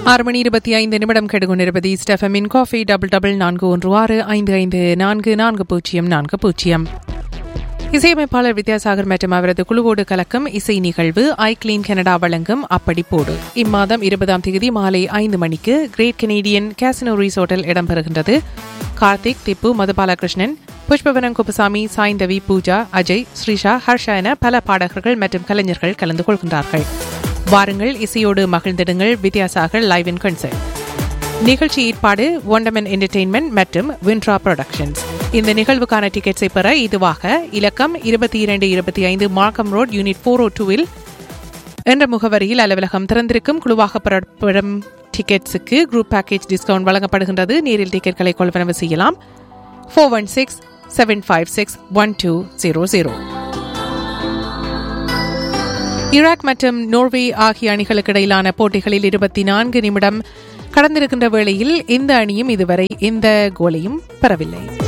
ஆறு மணி இருபத்தி ஐந்து நிமிடம் கெடுகொண்டிருப்பது ஸ்டெஃபமின் காஃபி டபுள் டபுள் நான்கு ஒன்று ஆறு ஐந்து ஐந்து நான்கு நான்கு பூஜ்ஜியம் நான்கு பூஜ்ஜியம் இசையமைப்பாளர் வித்யாசாகர் மற்றும் அவரது குழுவோடு கலக்கும் இசை நிகழ்வு ஐ கிளீன் கனடா வழங்கும் அப்படி போடு இம்மாதம் இருபதாம் தேதி மாலை ஐந்து மணிக்கு கிரேட் கெனேடியன் கேசினோ ரிசோர்ட்டில் இடம்பெறுகின்றது கார்த்திக் திப்பு மதுபாலகிருஷ்ணன் புஷ்பவனம் குப்புசாமி சாய்ந்தவி பூஜா அஜய் ஸ்ரீஷா ஹர்ஷா என பல பாடகர்கள் மற்றும் கலைஞர்கள் கலந்து கொள்கின்றார்கள் வாருங்கள் இசையோடு மகிழ்ந்திடுங்கள் வித்யாசாகர் லைவ் இன் கன்சர்ட் நிகழ்ச்சி ஏற்பாடு ஒண்டமன் என்டர்டெயின்மெண்ட் மற்றும் வின்ட்ரா புரொடக்ஷன்ஸ் இந்த நிகழ்வுக்கான டிக்கெட்ஸை பெற இதுவாக இலக்கம் இருபத்தி இரண்டு இருபத்தி ஐந்து மார்க்கம் ரோட் யூனிட் ஃபோர் ஓ டூவில் என்ற முகவரியில் அலுவலகம் திறந்திருக்கும் குழுவாக பெறப்படும் டிக்கெட்ஸுக்கு குரூப் பேக்கேஜ் டிஸ்கவுண்ட் வழங்கப்படுகின்றது நேரில் டிக்கெட்களை கொள்வனவு செய்யலாம் four one six seven five six one two zero zero Iraq மற்றும் நோர்வே ஆகிய அணிகளுக்கு இடையிலான போட்டிகளில் இருபத்தி நான்கு நிமிடம் கடந்திருக்கின்ற வேளையில் இந்த அணியும் இதுவரை எந்த கோலையும் பெறவில்லை